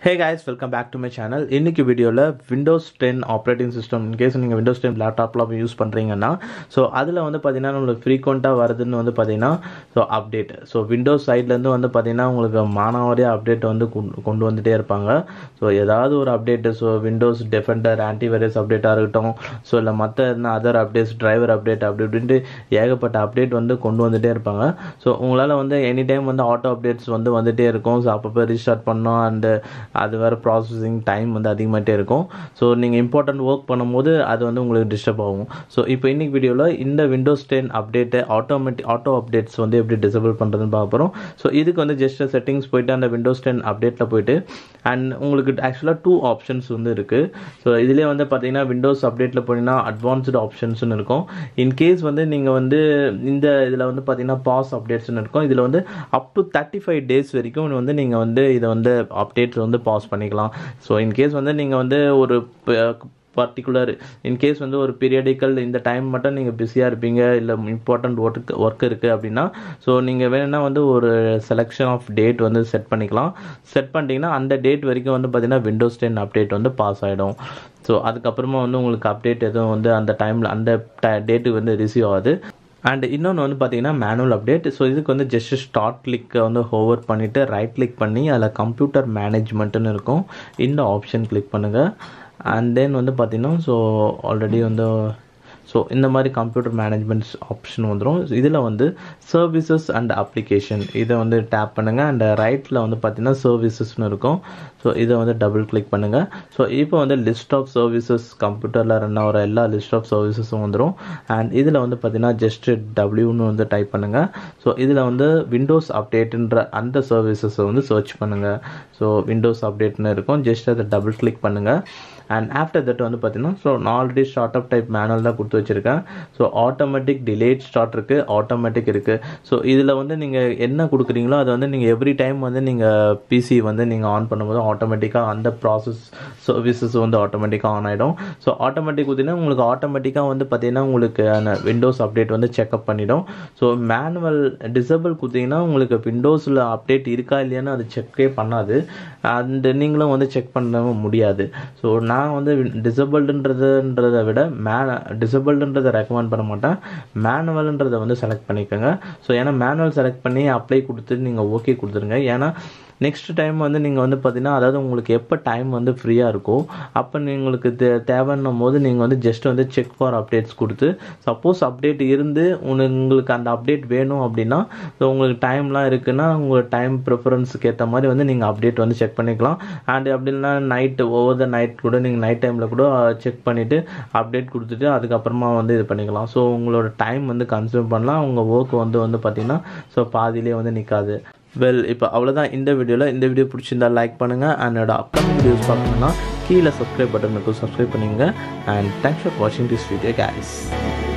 hey guys welcome back to my channel இன்னைக்கு வீடியோவில் Windows ten operating system in case நீங்கள் Windows ten லேப்டாப்பில் use பண்ணுறீங்கன்னா ஸோ அதில் வந்து பார்த்தீங்கன்னா நம்மளுக்கு ஃப்ரீக்வெண்ட்டாக வருதுன்னு வந்து பார்த்தீங்கன்னா ஸோ அப்டேட் ஸோ விண்டோஸ் சைட்லேருந்து வந்து பார்த்தீங்கன்னா உங்களுக்கு மானாவாரியாக அப்டேட் வந்து கொண்டு- கொண்டு வந்துட்டே இருப்பாங்க ஸோ ஏதாவது ஒரு update so Windows Defender antivirus அப்டேட்டாக இருக்கட்டும் ஸோ இல்லை மற்ற என்ன அதர் அப்டேட்ஸ் டிரைவர் அப்டேட் அப்படி இப்படின்ட்டு ஏகப்பட்ட அப்டேட் வந்து கொண்டு வந்துட்டே இருப்பாங்க ஸோ உங்களால் வந்து எனி டைம் வந்து ஆட்டோ அப்டேட்ஸ் வந்து வந்துட்டே இருக்கும் ஸோ அப்பப்போ ரீஸ்டார்ட் பண்ணோம் அண்டு அது வேறு ப்ராசஸிங் டைம் வந்து அதிகமாகிட்டே இருக்கும் ஸோ நீங்கள் இம்பார்ட்டன்ட் ஒர்க் பண்ணும்போது அது வந்து உங்களுக்கு டிஸ்டர்ப் ஆகும் ஸோ இப்போ இன்னைக்கு வீடியோவில் இந்த Windows ten update automatic auto updates வந்து எப்படி டிசபிள் பண்ணுறதுன்னு பார்க்க போகிறோம் ஸோ இதுக்கு வந்து ஜஸ்ட் செட்டிங்ஸ் போயிட்டு அந்த விண்டோஸ் டென் அப்டேட்டில் போயிட்டு அண்ட் உங்களுக்கு ஆக்சுவலாக டூ ஆப்ஷன்ஸ் வந்து இருக்குது ஸோ இதுலேயே வந்து பார்த்தீங்கன்னா விண்டோஸ் அப்டேட்டில் போனீங்கன்னா அட்வான்ஸ்டு ஆப்ஷன்ஸ்னு இருக்கும் இன்கேஸ் வந்து நீங்கள் வந்து இந்த இதில் வந்து பார்த்தீங்கன்னா பாஸ் அப்டேட்ஸ்னு இருக்கும் இதில் வந்து up to thirty five days வரைக்கும் வந்து நீங்கள் வந்து இதை வந்து அப்டேட்ஸ் வந்து பாஸ் பண்ணிக்கலாம் ஸோ இன்கேஸ் வந்து நீங்கள் வந்து ஒரு பர்டிகுலர் இன்கேஸ் வந்து ஒரு பீரியடிக்கல் இந்த டைம் மட்டும் நீங்கள் பிஸியாக இருப்பீங்க இல்லை இம்பார்ட்டண்ட் ஒர்க் ஒர்க் இருக்குது அப்படின்னா ஸோ நீங்கள் வேணும்னா வந்து ஒரு செலெக்ஷன் ஆஃப் டேட் வந்து செட் பண்ணிக்கலாம் செட் பண்ணிட்டீங்கன்னா அந்த டேட் வரைக்கும் வந்து பார்த்தீங்கன்னா விண்டோஸ் டென் அப்டேட் வந்து பாஸ் ஆகிடும் ஸோ அதுக்கப்புறமா வந்து உங்களுக்கு அப்டேட் எதுவும் வந்து அந்த டைமில் அந்த டேட்டுக்கு வந்து ரிசீவ் ஆகுது அண்ட் இன்னொன்று வந்து பார்த்தீங்கன்னா மேனுவல் அப்டேட் ஸோ இதுக்கு வந்து ஜஸ்ட் ஸ்டார்ட் கிளிக்கை வந்து ஹோவர் பண்ணிவிட்டு ரைட் கிளிக் பண்ணி அதில் கம்ப்யூட்டர் மேனேஜ்மெண்ட்டுன்னு இருக்கும் இந்த ஆப்ஷன் கிளிக் பண்ணுங்கள் அண்ட் தென் வந்து பார்த்தீங்கன்னா ஸோ ஆல்ரெடி வந்து ஸோ இந்த மாதிரி கம்ப்யூட்டர் மேனேஜ்மெண்ட் ஆப்ஷன் வந்துடும் இதில் வந்து சர்வீசஸ் அண்ட் அப்ளிகேஷன் இதை வந்து டேப் பண்ணுங்கள் அண்ட் ரைட்டில் வந்து பார்த்தீங்கன்னா சர்வீசஸ்னு இருக்கும் ஸோ இதை வந்து டபுள் கிளிக் பண்ணுங்கள் ஸோ இப்போ வந்து லிஸ்ட் ஆஃப் சர்வீசஸ் கம்ப்யூட்டரில் ரன் ஆகிற எல்லா லிஸ்ட் ஆஃப் சர்வீசஸும் வந்துடும் அண்ட் இதில் வந்து பார்த்தீங்கன்னா ஜஸ்ட் டபிள்யூன்னு வந்து டைப் பண்ணுங்கள் ஸோ இதில் வந்து விண்டோஸ் அப்டேட்டுன்ற அந்த சர்வீசஸை வந்து சர்ச் பண்ணுங்கள் ஸோ விண்டோஸ் அப்டேட்னு இருக்கும் ஜஸ்ட் அதை டபுள் கிளிக் பண்ணுங்கள் அண்ட் ஆஃப்டர் தட் வந்து பார்த்தீங்கன்னா ஸோ நான் already start up type manual தான் கொடுத்து வச்சுருக்கேன் ஸோ ஆட்டோமேட்டிக் டிலேட் ஸ்டார்ட் இருக்குது ஆட்டோமேட்டிக் இருக்குது ஸோ இதில் வந்து நீங்கள் என்ன கொடுக்குறீங்களோ அதை வந்து நீங்கள் எவ்ரி டைம் வந்து நீங்கள் பிசி வந்து நீங்கள் ஆன் பண்ணும்போது ஆட்டோமேட்டிக்காக அந்த ப்ராசஸ் சர்வீசஸ் வந்து ஆட்டோமேட்டிக்காக ஆன் ஆகிடும் ஸோ ஆட்டோமேட்டிக் கொடுத்தீங்கன்னா உங்களுக்கு ஆட்டோமேட்டிக்காக வந்து பார்த்தீங்கன்னா உங்களுக்கு விண்டோஸ் அப்டேட் வந்து செக்அப் பண்ணிடும் ஸோ மேனுவல் டிசபிள் கொடுத்தீங்கன்னா உங்களுக்கு விண்டோஸில் அப்டேட் இருக்கா இல்லையான்னு அது செக்கே பண்ணாது அண்ட் நீங்களும் வந்து செக் பண்ண முடியாது ஸோ நான் வந்து டிசபிள்டுன்றதுன்றதை விட மே டிசபிள்டுன்றதை ரெக்கமெண்ட் பண்ண மாட்டேன் மேனுவல்ன்றதை வந்து செலக்ட் பண்ணிக்கோங்க ஸோ ஏன்னா மேனுவல் செலக்ட் பண்ணி அப்ளை கொடுத்துட்டு நீங்கள் ஓகே கொடுத்துருங்க ஏன்னா நெக்ஸ்ட் டைம் வந்து நீங்கள் வந்து பார்த்தீங்கன்னா அதாவது உங்களுக்கு எப்போ டைம் வந்து ஃப்ரீயாக இருக்கோ அப்போ உங்களுக்கு தே தேவைன்னும் போது நீங்கள் வந்து ஜஸ்ட் வந்து செக் ஃபார் அப்டேட்ஸ் கொடுத்து சப்போஸ் அப்டேட் இருந்து உனக்கு உங்களுக்கு அந்த அப்டேட் வேணும் அப்படின்னா ஸோ உங்களுக்கு டைம்லாம் இருக்குன்னா உங்கள் டைம் ப்ரிஃபரன்ஸுக்கு ஏற்ற மாதிரி வந்து நீங்கள் அப்டேட் வந்து செக் பண்ணிக்கலாம் அண்ட் அப்படி இல்லைனா நைட்டு ஓவர் த நைட் கூட நீங்கள் நைட் டைமில் கூட செக் பண்ணிவிட்டு அப்டேட் கொடுத்துட்டு அதுக்கப்புறமா வந்து இது பண்ணிக்கலாம் ஸோ உங்களோட டைம் வந்து கன்சியூம் பண்ணலாம் உங்கள் ஒர்க் வந்து வந்து பார்த்தீங்கன்னா ஸோ பாதியிலே வந்து நிற்காது வெல் இப்போ அவ்வளோதான் இந்த வீடியோவில் இந்த வீடியோ பிடிச்சிருந்தா லைக் பண்ணுங்கள் என்னோட அப்கமிங் வீடியோஸ் பார்க்கணுன்னா கீழே சப்ஸ்கிரைப் பட்டன் இருக்கும் சப்ஸ்கிரைப் பண்ணுங்க அண்ட் தேங்க்ஸ் ஃபார் வாட்சிங் திஸ் வீடியோ கேஸ்